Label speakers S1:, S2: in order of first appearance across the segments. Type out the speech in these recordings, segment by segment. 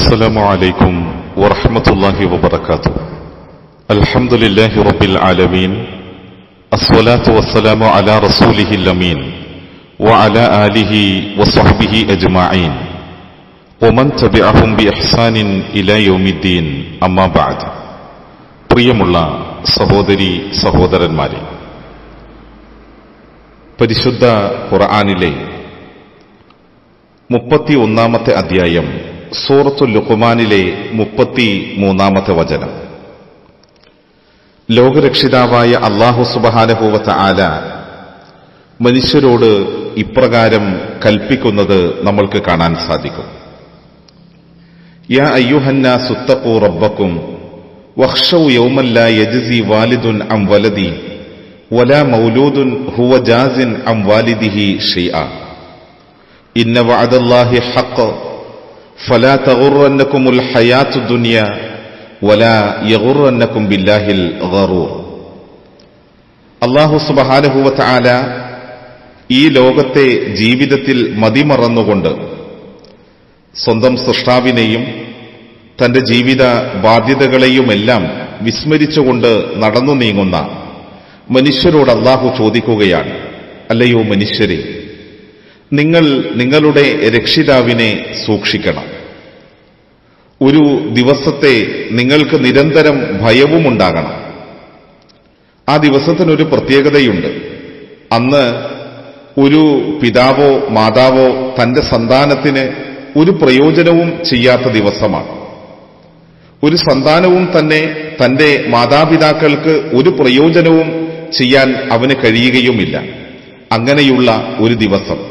S1: السلام عليكم ورحمة الله وبركاته الحمد لله رب العالمين الصلاة والسلام على رسوله الأمين وعلى آله وصحبه أجمعين ومن تبعهم بإحسان إلى يوم الدين أما بعد പ്രിയമുള്ള സഹോദരി സഹോദരന്മാരെ പരിശുദ്ധ ഖുർആാനിലെ മുപ്പത്തി ഒന്നാമത്തെ അധ്യായം സൂറത്തുൽ ലുഖ്മാനിലെ മുപ്പത്തി മൂന്നാമത്തെ വചനം ലോകരക്ഷിതാവായ അള്ളാഹു സുബഹാനഹൂവത്ത ആല മനുഷ്യരോട് ഇപ്രകാരം കൽപ്പിക്കുന്നത് നമ്മൾക്ക് കാണാൻ സാധിക്കും യാ അയ്യുഹന്ന സുത്തഖൂ റബ്ബക്കും വഖ്ഷൗ യൗമല്ല യജ്സി വാലിദുൻ അം വലദി വലാ മൗലൂദുൻ ഹുവ ജാസിൻ അം വാലിദിഹി ഷൈഅ ഇന്ന വഅദല്ലാഹി ഹഖ് ഫലാ തഗുറന്നകുമുൽ ഹയാത്തു ദുനിയ വലാ യഗുറന്നകും ബില്ലാഹിൽ ഗറൂർ അല്ലാഹു സുബ്ഹാനഹു വതആല ഈ ലോകത്തെ ജീവിതത്തിൽ മതിമറന്നുകൊണ്ട് സ്വന്തം സൃഷ്ടാവിനെയും തന്റെ ജീവിത ബാധ്യതകളെയുമെല്ലാം വിസ്മരിച്ചുകൊണ്ട് നടന്നു നീങ്ങുന്ന മനുഷ്യരോട് അള്ളാഹു ചോദിക്കുകയാണ് അല്ലയോ മനുഷ്യരെ നിങ്ങൾ നിങ്ങളുടെ രക്ഷിതാവിനെ സൂക്ഷിക്കണം ഒരു ദിവസത്തെ നിങ്ങൾക്ക് നിരന്തരം ഭയവുമുണ്ടാകണം ആ ദിവസത്തിനൊരു പ്രത്യേകതയുണ്ട് അന്ന് ഒരു പിതാവോ മാതാവോ തന്റെ സന്താനത്തിന് ഒരു പ്രയോജനവും ചെയ്യാത്ത ദിവസമാണ് ഒരു സന്താനവും തന്നെ തന്റെ മാതാപിതാക്കൾക്ക് ഒരു പ്രയോജനവും ചെയ്യാൻ അവന് കഴിയുകയുമില്ല അങ്ങനെയുള്ള ഒരു ദിവസം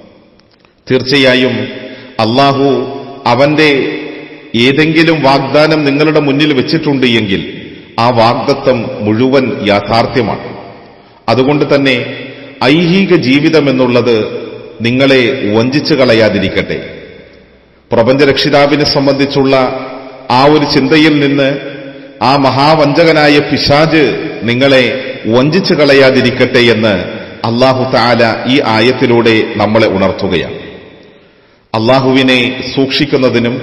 S1: തീർച്ചയായും അള്ളാഹു അവന്റെ ഏതെങ്കിലും വാഗ്ദാനം നിങ്ങളുടെ മുന്നിൽ വെച്ചിട്ടുണ്ട് എങ്കിൽ ആ വാഗ്ദത്വം മുഴുവൻ യാഥാർത്ഥ്യമാണ് അതുകൊണ്ട് തന്നെ ഐഹിക ജീവിതം എന്നുള്ളത് നിങ്ങളെ വഞ്ചിച്ചു കളയാതിരിക്കട്ടെ പ്രപഞ്ചരക്ഷിതാവിനെ സംബന്ധിച്ചുള്ള ആ ഒരു ചിന്തയിൽ നിന്ന് ആ മഹാവഞ്ചകനായ പിശാജ് നിങ്ങളെ വഞ്ചിച്ചു കളയാതിരിക്കട്ടെ എന്ന് അള്ളാഹു താല ഈ ആയത്തിലൂടെ നമ്മളെ ഉണർത്തുകയാണ് അള്ളാഹുവിനെ സൂക്ഷിക്കുന്നതിനും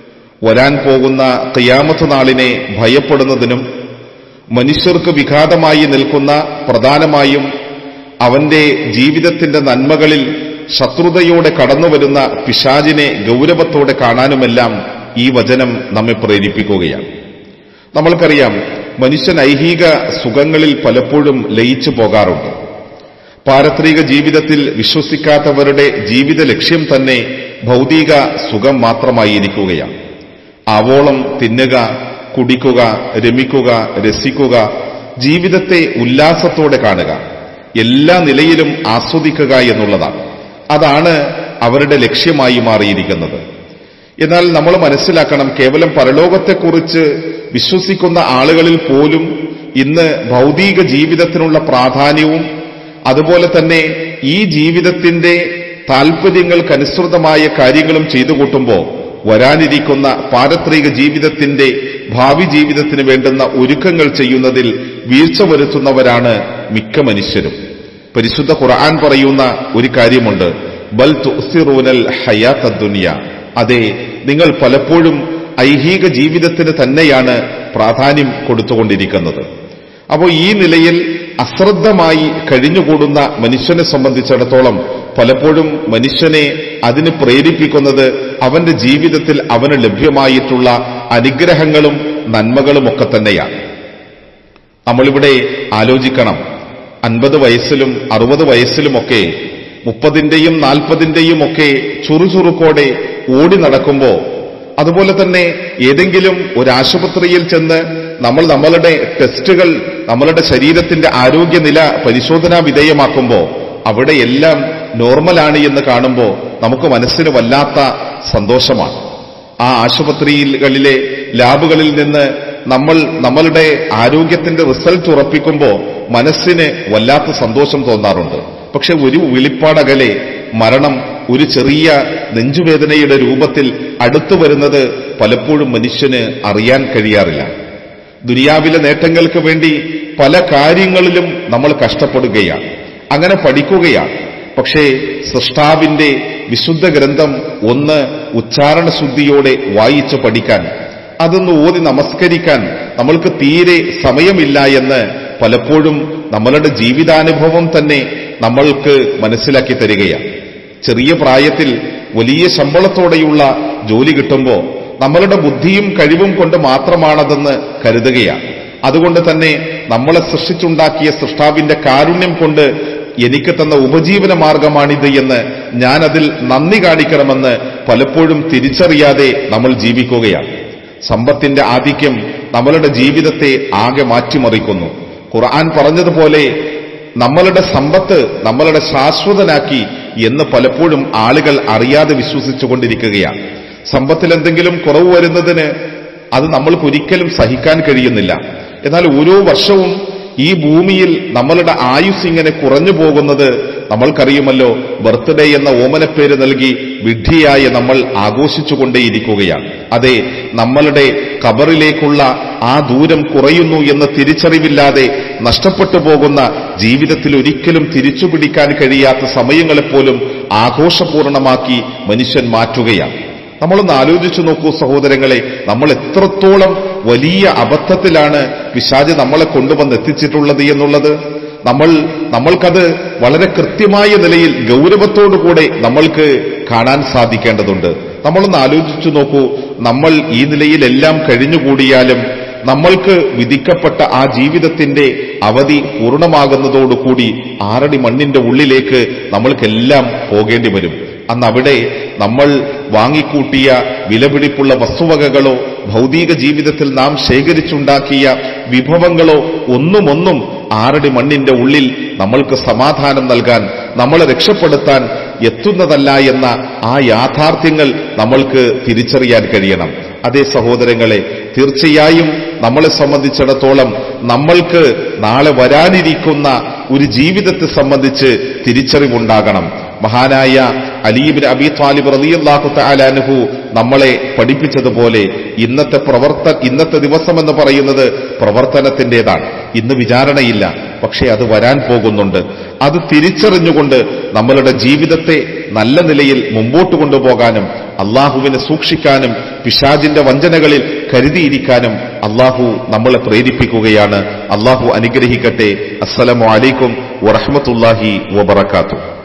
S1: വരാൻ പോകുന്ന കയ്യാമത്ത് നാളിനെ ഭയപ്പെടുന്നതിനും മനുഷ്യർക്ക് വിഘാതമായി നിൽക്കുന്ന പ്രധാനമായും അവന്റെ ജീവിതത്തിന്റെ നന്മകളിൽ ശത്രുതയോടെ കടന്നുവരുന്ന പിശാജിനെ ഗൗരവത്തോടെ കാണാനുമെല്ലാം ഈ വചനം നമ്മെ പ്രേരിപ്പിക്കുകയാണ് നമ്മൾക്കറിയാം മനുഷ്യൻ ഐഹിക സുഖങ്ങളിൽ പലപ്പോഴും ലയിച്ചു പോകാറുണ്ട് പാരത്രിക ജീവിതത്തിൽ വിശ്വസിക്കാത്തവരുടെ ജീവിത ലക്ഷ്യം തന്നെ ഭൗതിക സുഖം മാത്രമായിരിക്കുകയാണ് ആവോളം തിന്നുക കുടിക്കുക രമിക്കുക രസിക്കുക ജീവിതത്തെ ഉല്ലാസത്തോടെ കാണുക എല്ലാ നിലയിലും ആസ്വദിക്കുക എന്നുള്ളതാണ് അതാണ് അവരുടെ ലക്ഷ്യമായി മാറിയിരിക്കുന്നത് എന്നാൽ നമ്മൾ മനസ്സിലാക്കണം കേവലം പരലോകത്തെക്കുറിച്ച് വിശ്വസിക്കുന്ന ആളുകളിൽ പോലും ഇന്ന് ഭൗതിക ജീവിതത്തിനുള്ള പ്രാധാന്യവും അതുപോലെ തന്നെ ഈ ജീവിതത്തിന്റെ താൽപര്യങ്ങൾക്കനുസൃതമായ കാര്യങ്ങളും ചെയ്തു കൂട്ടുമ്പോൾ വരാനിരിക്കുന്ന പാരത്രിക ജീവിതത്തിന്റെ ഭാവി ജീവിതത്തിന് വേണ്ടുന്ന ഒരുക്കങ്ങൾ ചെയ്യുന്നതിൽ വീഴ്ച വരുത്തുന്നവരാണ് മിക്ക മനുഷ്യരും പരിശുദ്ധ ഖുർആൻ പറയുന്ന ഒരു കാര്യമുണ്ട് ബൽ തുസിറൂനൽ ഹയാത്ത ദുനിയ അതെ നിങ്ങൾ പലപ്പോഴും ഐഹിക ജീവിതത്തിന് തന്നെയാണ് പ്രാധാന്യം കൊടുത്തുകൊണ്ടിരിക്കുന്നത് അപ്പോൾ ഈ നിലയിൽ അശ്രദ്ധമായി കഴിഞ്ഞുകൂടുന്ന മനുഷ്യനെ സംബന്ധിച്ചിടത്തോളം പലപ്പോഴും മനുഷ്യനെ അതിന് പ്രേരിപ്പിക്കുന്നത് അവന്റെ ജീവിതത്തിൽ അവന് ലഭ്യമായിട്ടുള്ള അനുഗ്രഹങ്ങളും നന്മകളും ഒക്കെ തന്നെയാണ് നമ്മളിവിടെ ആലോചിക്കണം അൻപത് വയസ്സിലും അറുപത് വയസ്സിലുമൊക്കെ മുപ്പതിന്റെയും നാൽപ്പതിന്റെയും ഒക്കെ ചുറുചുറുക്കോടെ ഓടി നടക്കുമ്പോൾ അതുപോലെ തന്നെ ഏതെങ്കിലും ഒരു ആശുപത്രിയിൽ ചെന്ന് നമ്മൾ നമ്മളുടെ ടെസ്റ്റുകൾ നമ്മളുടെ ശരീരത്തിന്റെ ആരോഗ്യനില പരിശോധനാ വിധേയമാക്കുമ്പോൾ അവിടെ എല്ലാം നോർമലാണ് എന്ന് കാണുമ്പോൾ നമുക്ക് മനസ്സിന് വല്ലാത്ത സന്തോഷമാണ് ആ ആശുപത്രികളിലെ ലാബുകളിൽ നിന്ന് നമ്മൾ നമ്മളുടെ ആരോഗ്യത്തിന്റെ റിസൾട്ട് ഉറപ്പിക്കുമ്പോൾ മനസ്സിന് വല്ലാത്ത സന്തോഷം തോന്നാറുണ്ട് പക്ഷെ ഒരു വിളിപ്പാടകലെ മരണം ഒരു ചെറിയ നെഞ്ചുവേദനയുടെ രൂപത്തിൽ അടുത്തു വരുന്നത് പലപ്പോഴും മനുഷ്യന് അറിയാൻ കഴിയാറില്ല ദുനിയാവിലെ നേട്ടങ്ങൾക്ക് വേണ്ടി പല കാര്യങ്ങളിലും നമ്മൾ കഷ്ടപ്പെടുകയാണ് അങ്ങനെ പഠിക്കുകയാണ് പക്ഷേ സൃഷ്ടാവിന്റെ വിശുദ്ധ ഗ്രന്ഥം ഒന്ന് ഉച്ചാരണ ശുദ്ധിയോടെ വായിച്ചു പഠിക്കാൻ അതൊന്ന് ഓതി നമസ്കരിക്കാൻ നമ്മൾക്ക് തീരെ സമയമില്ല എന്ന് പലപ്പോഴും നമ്മളുടെ ജീവിതാനുഭവം തന്നെ നമ്മൾക്ക് മനസ്സിലാക്കി തരികയാണ് ചെറിയ പ്രായത്തിൽ വലിയ ശമ്പളത്തോടെയുള്ള ജോലി കിട്ടുമ്പോൾ നമ്മളുടെ ബുദ്ധിയും കഴിവും കൊണ്ട് മാത്രമാണതെന്ന് കരുതുകയാണ് അതുകൊണ്ട് തന്നെ നമ്മളെ സൃഷ്ടിച്ചുണ്ടാക്കിയ സൃഷ്ടാവിന്റെ കാരുണ്യം കൊണ്ട് എനിക്ക് തന്ന ഉപജീവന മാർഗമാണിത് എന്ന് ഞാനതിൽ നന്ദി കാണിക്കണമെന്ന് പലപ്പോഴും തിരിച്ചറിയാതെ നമ്മൾ ജീവിക്കുകയാണ് സമ്പത്തിന്റെ ആധിക്യം നമ്മളുടെ ജീവിതത്തെ ആകെ മാറ്റിമറിക്കുന്നു ഖുർആൻ പറഞ്ഞതുപോലെ നമ്മളുടെ സമ്പത്ത് നമ്മളുടെ ശാശ്വതനാക്കി എന്ന് പലപ്പോഴും ആളുകൾ അറിയാതെ വിശ്വസിച്ചുകൊണ്ടിരിക്കുകയാണ് സമ്പത്തിൽ എന്തെങ്കിലും കുറവ് വരുന്നതിന് അത് നമ്മൾക്ക് ഒരിക്കലും സഹിക്കാൻ കഴിയുന്നില്ല എന്നാൽ ഓരോ വർഷവും ഈ ഭൂമിയിൽ നമ്മളുടെ ആയുസ് ഇങ്ങനെ കുറഞ്ഞു പോകുന്നത് നമ്മൾക്കറിയുമല്ലോ ബർത്ത്ഡേ എന്ന ഓമനപ്പേര് നൽകി വിഡ്ഢിയായ നമ്മൾ ആഘോഷിച്ചുകൊണ്ടേയിരിക്കുകയാണ് അതെ നമ്മളുടെ കബറിലേക്കുള്ള ആ ദൂരം കുറയുന്നു എന്ന തിരിച്ചറിവില്ലാതെ നഷ്ടപ്പെട്ടു പോകുന്ന ജീവിതത്തിൽ ഒരിക്കലും തിരിച്ചുപിടിക്കാൻ കഴിയാത്ത സമയങ്ങളെപ്പോലും ആഘോഷപൂർണമാക്കി മനുഷ്യൻ മാറ്റുകയാണ് നമ്മളൊന്ന് ആലോചിച്ചു നോക്കൂ സഹോദരങ്ങളെ നമ്മൾ എത്രത്തോളം വലിയ അബദ്ധത്തിലാണ് പിശാജ് നമ്മളെ കൊണ്ടുവന്ന് എത്തിച്ചിട്ടുള്ളത് എന്നുള്ളത് നമ്മൾ നമ്മൾക്കത് വളരെ കൃത്യമായ നിലയിൽ ഗൗരവത്തോടുകൂടെ നമ്മൾക്ക് കാണാൻ സാധിക്കേണ്ടതുണ്ട് നമ്മളൊന്ന് ആലോചിച്ചു നോക്കൂ നമ്മൾ ഈ നിലയിലെല്ലാം കഴിഞ്ഞുകൂടിയാലും നമ്മൾക്ക് വിധിക്കപ്പെട്ട ആ ജീവിതത്തിന്റെ അവധി പൂർണ്ണമാകുന്നതോടുകൂടി ആറടി മണ്ണിന്റെ ഉള്ളിലേക്ക് നമ്മൾക്കെല്ലാം പോകേണ്ടി വരും അന്ന് അവിടെ നമ്മൾ വാങ്ങിക്കൂട്ടിയ വിലപിടിപ്പുള്ള വസ്തുവകകളോ ഭൗതിക ജീവിതത്തിൽ നാം ശേഖരിച്ചുണ്ടാക്കിയ വിഭവങ്ങളോ ഒന്നുമൊന്നും ആറടി മണ്ണിന്റെ ഉള്ളിൽ നമ്മൾക്ക് സമാധാനം നൽകാൻ നമ്മളെ രക്ഷപ്പെടുത്താൻ എത്തുന്നതല്ല എന്ന ആ യാഥാർത്ഥ്യങ്ങൾ നമ്മൾക്ക് തിരിച്ചറിയാൻ കഴിയണം അതേ സഹോദരങ്ങളെ തീർച്ചയായും നമ്മളെ സംബന്ധിച്ചിടത്തോളം നമ്മൾക്ക് നാളെ വരാനിരിക്കുന്ന ഒരു ജീവിതത്തെ സംബന്ധിച്ച് തിരിച്ചറിവുണ്ടാകണം മഹാനായ അലീബിൻ അബി താലിബ് റളിയല്ലാഹു തആലാനുഹു നമ്മളെ പഠിപ്പിച്ചതുപോലെ ഇന്നത്തെ പ്രവർത്ത ഇന്നത്തെ ദിവസം എന്ന് പറയുന്നത് പ്രവർത്തനത്തിന്റേതാണ് ഇന്ന് വിചാരണയില്ല പക്ഷേ അത് വരാൻ പോകുന്നുണ്ട് അത് തിരിച്ചറിഞ്ഞുകൊണ്ട് നമ്മളുടെ ജീവിതത്തെ നല്ല നിലയിൽ മുമ്പോട്ട് കൊണ്ടുപോകാനും അള്ളാഹുവിനെ സൂക്ഷിക്കാനും പിശാജിന്റെ വഞ്ചനകളിൽ കരുതിയിരിക്കാനും അള്ളാഹു നമ്മളെ പ്രേരിപ്പിക്കുകയാണ് അള്ളാഹു അനുഗ്രഹിക്കട്ടെ അസ്സലാമു അലൈക്കും വറഹ്മത്തുള്ളാഹി വബറകാതുഹു